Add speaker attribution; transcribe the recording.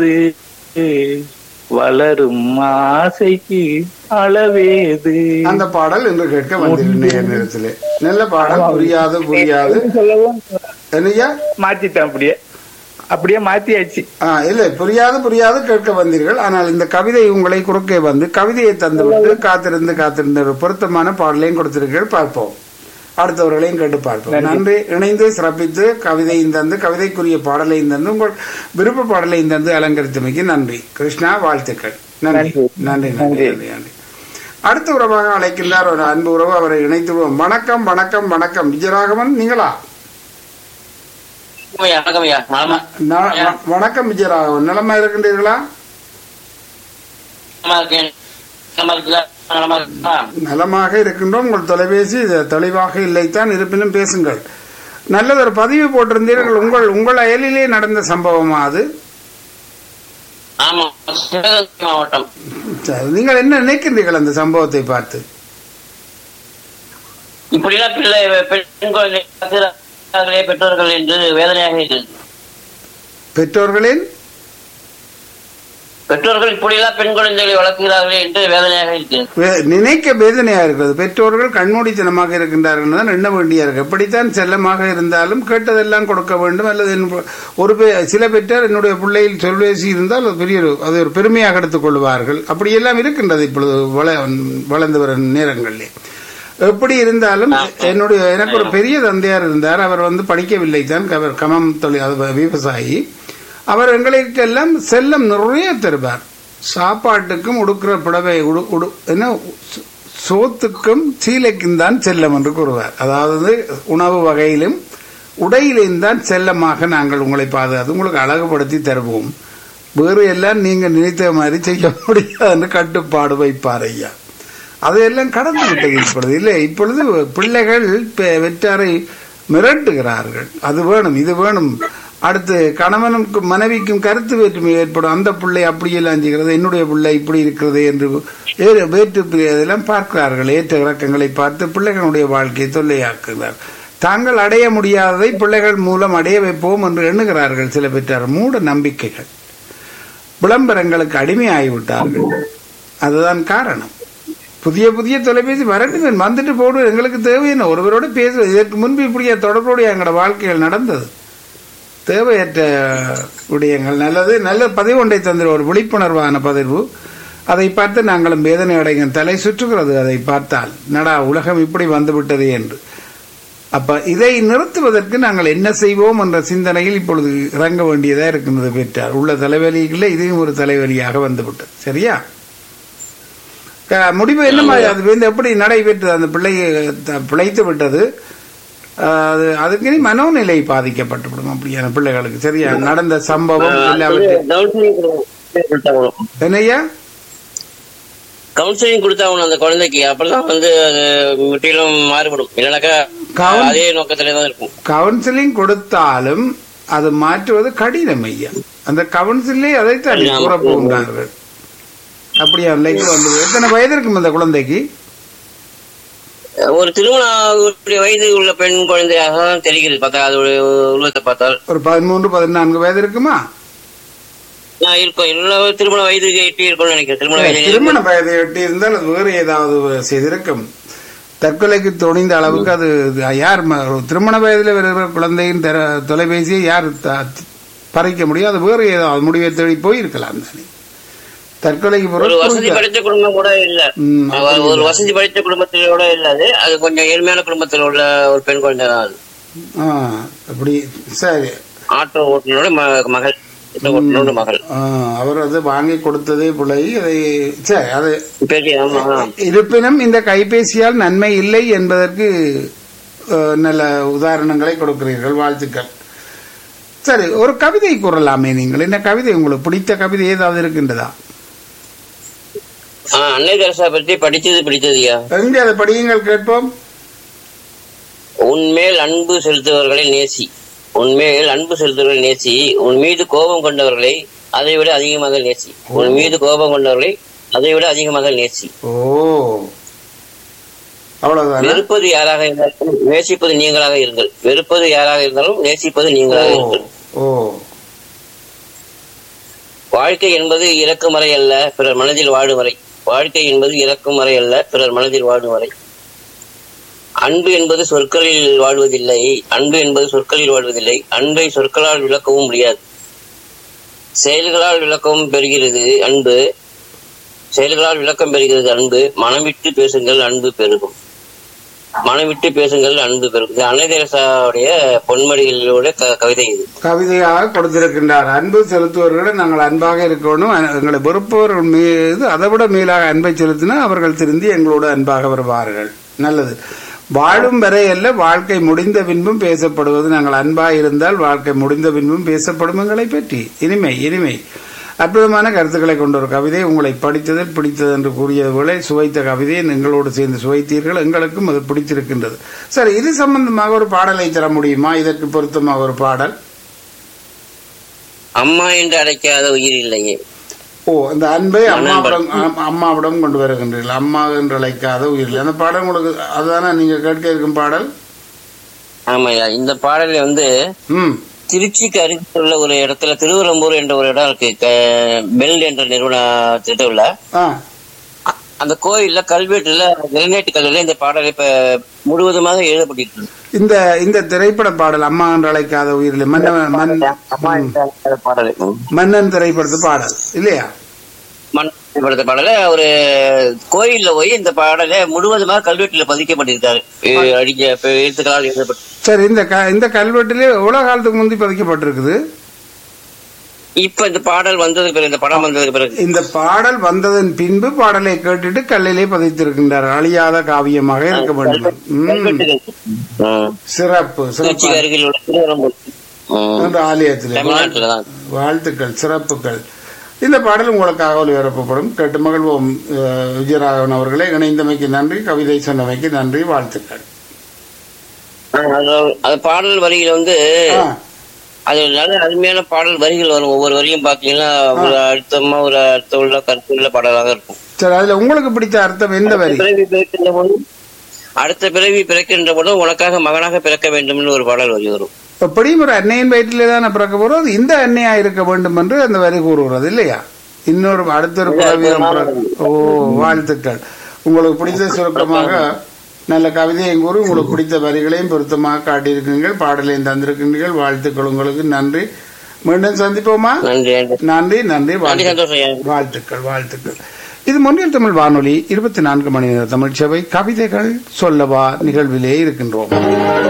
Speaker 1: வளரும் ஆசைக்கு அளவேது
Speaker 2: அந்த பாடல் இன்று கேட்க வந்திருந்தேன் நேரத்திலே நல்ல பாடல் புரியாது புரியாது
Speaker 1: சொல்லவும்
Speaker 2: என்னையா
Speaker 1: மாத்திட்டேன் அப்படியே அப்படியே மாத்தியாச்சு
Speaker 2: ஆ, இல்லை புரியாது புரியாது கேட்க வந்தீர்கள் ஆனால் இந்த கவிதை உங்களை குறுக்கே வந்து கவிதையை தந்துவிட்டு காத்திருந்து காத்திருந்த ஒரு பொருத்தமான பாடலையும் கொடுத்திருக்கீர்கள் பார்ப்போம் அடுத்தவர்களையும் கேட்டு பார்ப்போம் நன்றி இணைந்து சிறப்பித்து கவிதையும் தந்து கவிதைக்குரிய பாடலையும் தந்து உங்கள் விருப்ப பாடலையும் தந்து அலங்கரித்தமைக்கு நன்றி கிருஷ்ணா வாழ்த்துக்கள் நன்றி நன்றி நன்றி நன்றி நன்றி அடுத்த உறவாக அழைக்கின்றார் ஒரு அன்பு உறவு அவரை இணைத்துடுவோம் வணக்கம் வணக்கம் வணக்கம் விஜயராகவன் நீங்களா
Speaker 3: ஐயா, வணக்கம் ஐயா நலமா
Speaker 2: ந- வ- வணக்கம் விஜயராகவன் நலமா இருக்கின்றீர்களா
Speaker 3: நலமா இருக்கேன் நலமா இருக்குதா நலமா இருக்கா
Speaker 2: நலமாக இருக்கின்றோம் உங்கள் தொலைபேசி இது தெளிவாக இல்லைத்தான் இருப்பினும் பேசுங்கள் நல்லது ஒரு பதிவு போட்டிருந்தீர்கள் உங்கள் உங்கள் அயலிலே நடந்த சம்பவமா அது
Speaker 3: ஆமா சிவகங்கை மாவட்டம்
Speaker 2: சரி, நீங்கள் என்ன நினைக்கின்றீர்கள் அந்த சம்பவத்தை பார்த்து
Speaker 3: இப்படிலாம் பிள்ளை பெண் குழந்தை வளர்க்கிறார்களே பெற்றோர்கள் என்று வேதனையாக இருக்கிறது
Speaker 2: பெற்றோர்களின்
Speaker 3: பெற்றோர்கள் இப்படியெல்லாம் பெண் குழந்தைகளை வளர்க்கிறார்களே என்று வேதனையாக இருக்கிறது
Speaker 2: வே- நினைக்க வேதனையா இருக்கிறது பெற்றோர்கள் கண்மூடித்தனமாக இருக்கின்றார்கள் தான் எண்ண வேண்டியா இருக்கு எப்படித்தான் செல்லமாக இருந்தாலும் கேட்டதெல்லாம் கொடுக்க வேண்டும் அல்லது என் ஒரு பே- சில பெற்றார் என்னுடைய பிள்ளையில் சொல்வேசி இருந்தால் அது பெரிய ஒரு- அது ஒரு பெருமையாக எடுத்துக் கொள்வார்கள் அப்படியெல்லாம் இருக்கின்றது இப்பொழுது வள வளர்ந்து வரும் நேரங்களிலே எப்படி இருந்தாலும் என்னுடைய எனக்கு ஒரு பெரிய தந்தையார் இருந்தார் அவர் வந்து படிக்கவில்லை தான் அவர் கமம் தொழில் அது விவசாயி அவர் எங்களுக்கெல்லாம் செல்லம் நிறைய தருவார் சாப்பாட்டுக்கும் உடுக்கிற புடவை உடு உடு என்ன சோ- சோத்துக்கும் சீலைக்கும் தான் செல்லம் என்று கூறுவார் அதாவது உணவு வகையிலும் உடையிலும் தான் செல்லமாக நாங்கள் உங்களை பாதுகாத்து உங்களுக்கு அழகுபடுத்தி தருவோம் வேறு எல்லாம் நீங்க நினைத்த மாதிரி செய்ய முடியாதுன்னு கட்டுப்பாடு வைப்பார் ஐயா அதையெல்லாம் கடந்து விட்டது இப்பொழுது இல்லை இப்பொழுது பிள்ளைகள் பெ- பெற்றாரை மிரட்டுகிறார்கள் அது வேணும் இது வேணும் அடுத்து கணவனுக்கும் மனைவிக்கும் கருத்து வேற்றுமை ஏற்படும் அந்த பிள்ளை அப்படியெல்லாம் செய்கிறது என்னுடைய பிள்ளை இப்படி இருக்கிறது என்று வேறு வேற்று இதெல்லாம் பார்க்கிறார்கள் ஏற்ற இறக்கங்களை பார்த்து பிள்ளைகளுடைய வாழ்க்கையை தொல்லையாக்குகிறார் தாங்கள் அடைய முடியாததை பிள்ளைகள் மூலம் அடைய வைப்போம் என்று எண்ணுகிறார்கள் சில பெற்றார் மூட நம்பிக்கைகள் விளம்பரங்களுக்கு அடிமையாகிவிட்டார்கள் அதுதான் காரணம் புதிய புதிய தொலைபேசி வரட்டும் வந்துட்டு போடு எங்களுக்கு தேவையான ஒருவரோட பேசுவது இதற்கு முன்பு இப்படியே தொடர்புடைய எங்களோட வாழ்க்கையில் நடந்தது தேவையற்ற விடயங்கள் நல்லது நல்ல பதிவு ஒன்றை தந்திர ஒரு விழிப்புணர்வான பதிவு அதை பார்த்து நாங்களும் வேதனை அடைகிறோம் தலை சுற்றுகிறது அதை பார்த்தால் நடா உலகம் இப்படி வந்துவிட்டது என்று அப்ப இதை நிறுத்துவதற்கு நாங்கள் என்ன செய்வோம் என்ற சிந்தனையில் இப்பொழுது இறங்க வேண்டியதா இருக்கின்றது பெற்றார் உள்ள தலைவலிகளில் இதுவும் ஒரு தலைவலியாக வந்துவிட்டது சரியா க- முடிவு என்ன மாதிரி அது வந்து எப்படி நடைபெற்றது அந்த பிள்ளை த- பிழைத்து விட்டது ஆஹ் அது அதுக்கு இனி மனோநிலை பாதிக்கப்பட்டுவிடும் அப்படியான பிள்ளைகளுக்கு சரியா நடந்த சம்பவம் எல்லாவற்றையும்
Speaker 3: கவுன்சிலிங் கொடுத்தாகணும்
Speaker 2: என்னையா
Speaker 3: கவுன்சிலிங் கொடுத்தாகணும் அந்த குழந்தைக்கு அப்பதான் வந்து அது முற்றிலும் மாறுபடும் இல்லைனாக்கா
Speaker 2: கவுன்-
Speaker 3: அதே நோக்கத்திலே தான் இருக்கும்
Speaker 2: கவுன்சிலிங் கொடுத்தாலும் அது மாற்றுவது கடினம் ஐயா அந்த கவுன்சிலே அதைத்தான்
Speaker 3: ஆமா.
Speaker 2: கூற போகின்றார்கள் அப்படியா நிலைக்கு வந்து எத்தனை வயது இருக்கும் அந்த குழந்தைக்கு
Speaker 3: ஒரு திருமண ஆகக்கூடிய வயது உள்ள பெண் குழந்தையாக தான் தெரிகிறது பார்த்தா அதோட உருவத்தை பார்த்தால்
Speaker 2: ஒரு பதிமூன்று பதினான்கு வயது இருக்குமா
Speaker 3: நான் இருக்கும் இல்ல திருமண வயதுக்கு எட்டி இருக்கும்னு நினைக்கிறேன் திருமண வயது
Speaker 2: திருமண வயதை எட்டி இருந்தால் அது வேறு ஏதாவது செய்திருக்கும் தற்கொலைக்கு துணிந்த அளவுக்கு அது அது யார் ம- ஒரு திருமண வயதில் வருகிற குழந்தையின் தெர- தொலைபேசியை யார் த- பறிக்க முடியும் அது வேறு ஏதாவது முடிவை தேடி போயிருக்கலாம் தானே தற்கொலைக்கு
Speaker 3: ஒரு
Speaker 2: பிறகு
Speaker 3: வசதி
Speaker 2: குறிக்க-
Speaker 3: படைத்த குடும்பம் கூட இல்ல
Speaker 2: ம்,
Speaker 3: ஒரு- ஒரு வசதி படைத்த குடும்பத்திலோட இல்ல அது அது கொஞ்சம் ஏழ்மையான குடும்பத்தில் உள்ள ஒரு பெண் குழந்தை தான் அது
Speaker 2: ஆ, அப்படி சரி
Speaker 3: ஆட்டோ ஓட்டுநரோட ம- மகள் ஆட்டோ ஓட்டுநரோட மகள்
Speaker 2: ஆ, அவர் அது வாங்கி கொடுத்ததே பிள்ளை அதை சரி அது
Speaker 3: பெரிய ஆமா
Speaker 2: இருப்பினும் இந்த கைபேசியால் நன்மை இல்லை என்பதற்கு அஹ், நல்ல உதாரணங்களை கொடுக்கிறீர்கள் வாழ்த்துக்கள் சரி ஒரு கவிதை கூறலாமே நீங்கள் என்ன கவிதை உங்களுக்கு பிடித்த கவிதை ஏதாவது இருக்கின்றதா
Speaker 3: ஆ, அன்னை தெரசா பற்றி படிச்சது பிடித்ததுயா
Speaker 2: எங்கே அதை படியுங்கள் கேட்போம்
Speaker 3: உன்மேல் அன்பு செலுத்துபவர்களை நேசி உன்மேல் அன்பு செலுத்துபவர்களை நேசி உன் மீது கோபம் கொண்டவர்களை அதை விட அதிகமாக நேசி உன் மீது கோபம் கொண்டவர்களை அதை விட அதிகமாக நேசி
Speaker 2: ஓ அவ்வளவுதானே
Speaker 3: வெறுப்பது யாராக இருந்தாலும் நேசிப்பது நீங்களாக இருங்கள் வெறுப்பது யாராக இருந்தாலும் நேசிப்பது நீங்களாக
Speaker 2: ஓ
Speaker 3: இருங்கள்
Speaker 2: ஓ
Speaker 3: வாழ்க்கை என்பது இறக்கும் வரை அல்ல பிறர் மனதில் வாழும் வரை வாழ்க்கை என்பது இறக்கும் வரை அல்ல பிறர் மனதில் வாழும் வரை அன்பு என்பது சொற்களில் வாழ்வதில்லை அன்பு என்பது சொற்களில் வாழ்வதில்லை அன்பை சொற்களால் விளக்கவும் முடியாது செயல்களால் விளக்கவும் பெறுகிறது அன்பு செயல்களால் விளக்கம் பெறுகிறது அன்பு மனம் விட்டு பேசுங்கள் அன்பு பெருகும் மனம் விட்டு பேசுங்கள் அன்பு பெருகும் இது அன்னை தெரசாவுடைய பொன்மடிகளோட க- கவிதை இது
Speaker 2: கவிதையாக கொடுத்திருக்கின்றார் அன்பு செலுத்துவர்களை நாங்கள் அன்பாக இருக்கணும் அ- எங்களை வெறுப்பவர்கள் மீது அதை விட மேலாக அன்பை செலுத்தினா அவர்கள் திருந்தி எங்களோடு அன்பாக வருவார்கள் நல்லது வாழும் வரை அல்ல வாழ்க்கை முடிந்த பின்பும் பேசப்படுவது நாங்கள் அன்பாக இருந்தால் வாழ்க்கை முடிந்த பின்பும் பேசப்படும் எங்களை பற்றி இனிமை இனிமை அற்புதமான கருத்துக்களை கொண்ட ஒரு கவிதை உங்களை படித்ததில் பிடித்தது என்று கூறியது போல சுவைத்த கவிதையை எங்களோடு சேர்ந்து சுவைத்தீர்கள் எங்களுக்கும் அது பிடித்திருக்கின்றது சரி இது சம்பந்தமாக ஒரு பாடலை தர முடியுமா இதற்கு பொருத்தமாக ஒரு பாடல்
Speaker 3: அம்மா என்று அழைக்காத உயிர் இல்லையே
Speaker 2: ஓ அந்த அன்பை அம்மாவிடம் அம்- அம்மாவிடம் கொண்டு வருகின்றீர்கள் அம்மா என்று அழைக்காத உயிரில் அந்த பாடல் உங்களுக்கு அதுதானே நீங்க கேட்க இருக்கும் பாடல்
Speaker 3: ஆமாய்யா இந்த பாடல வந்து
Speaker 2: ம்
Speaker 3: திருச்சிக்கு அருகில் உள்ள ஒரு இடத்துல திருவரம்பூர் என்ற ஒரு இடம் இருக்கு க- பெல் என்ற நிறுவனத்திட்ட உள்ள
Speaker 2: ஆ
Speaker 3: அ- அந்த கோயில்ல கல்வெட்டுல கிரனைட் கல்லுல இந்த பாடல் இப்ப முழுவதுமாக எழுதப்பட்டிருக்கு
Speaker 2: இந்த இந்த திரைப்பட பாடல் அம்மா என்று அழைக்காத உயிரில் மன்னன் மன்
Speaker 3: அம்மா என்ற அந்த பாடல் ம்.
Speaker 2: மன்னன் திரைப்படத்து பாடல் இல்லையா
Speaker 3: மண் படுத்த பாடல ஒரு கோயில்ல போய் இந்த பாடலை முழுவதுமாக கல்வெட்டுல பதிக்கப்பட்டிருக்காரு எ- அடிக்க இப்ப எழுத்துக்களால் எழுதப்பட்டு
Speaker 2: சரி இந்த க இந்த கல்வெட்டிலே எவ்வளவு காலத்துக்கு முந்தி பதிக்கப்பட்டிருக்குது
Speaker 3: இப்ப இந்த பாடல் வந்ததுக்கு பிறகு இந்த படம் வந்ததுக்கு பிறகு
Speaker 2: இந்த பாடல் வந்ததன் பின்பு பாடலை கேட்டுட்டு கல்லிலே பதித்திருக்கின்றார் அழியாத காவியமாக இருக்க வேண்டும் ம்,
Speaker 3: கல்வெட்டுகள் ம்.
Speaker 2: சிறப்பு சிறப்பு
Speaker 3: திருச்சிக்கு அருகில் உள்ள திருவரம்பூர் ம்.
Speaker 2: என்ற ஆலயத்திலே
Speaker 3: தமிழ்நாட்டுலதான்
Speaker 2: வாழ்த்துக்கள் சிறப்புகள் இந்த பாடல் உங்களுக்காக ஒலிபரப்பப்படும் கேட்டு மகிழ்வோம் அஹ், விஜயராகவன் அவர்களே இணைந்தமைக்கு நன்றி கவிதை சொன்னமைக்கு நன்றி வாழ்த்துக்கள்
Speaker 3: அது- அது பாடல் வரியில வந்து
Speaker 2: ஆ,
Speaker 3: அது நல்ல அருமையான பாடல் வரிகள் வரும் ஒவ்வொரு வரியும் பாத்தீங்கன்னா ஒரு அழுத்தமா ஒரு அர்த்தம் உள்ள கருத்து உள்ள பாடலாக இருக்கும்
Speaker 2: சரி அதுல உங்களுக்கு பிடித்த அர்த்தம் எந்த வரி
Speaker 3: பிறவி பிறக்கின்ற போது அடுத்த பிறவி பிறக்கின்ற போது உனக்காக மகனாக பிறக்க வேண்டும்னு ஒரு பாடல் வரி வரும்
Speaker 2: எப்படியும் ஒரு அன்னையின் வயிற்றிலே தானே பிறக்க போறோம் அது இந்த அன்னையா இருக்க வேண்டும் என்று அந்த வரி கூறுகிறது இல்லையா இன்னொரு அடுத்த ஒரு பிறவியம் பிறக்க- ஓ வாழ்த்துக்கள் உங்களுக்கு பிடித்த சுருக்கமாக நல்ல கவிதையும் கூறி உங்களுக்கு பிடித்த வரிகளையும் பொருத்தமாக காட்டியிருக்கிறீர்கள் பாடலையும் தந்திருக்கிறீர்கள் வாழ்த்துக்கள் உங்களுக்கு நன்றி மீண்டும் சந்திப்போமா
Speaker 3: நன்றி நன்றி
Speaker 2: நன்றி நன்றி
Speaker 3: நன்றி
Speaker 2: வாழ்த்து-
Speaker 3: சந்தோஷம் ஐயா.
Speaker 2: வாழ்த்துக்கள் வாழ்த்துக்கள் இது முன்னில் தமிழ் வானொலி இருபத்தி நான்கு மணி நேர தமிழ் சேவை கவிதைகள் சொல்லவா நிகழ்விலே இருக்கின்றோம்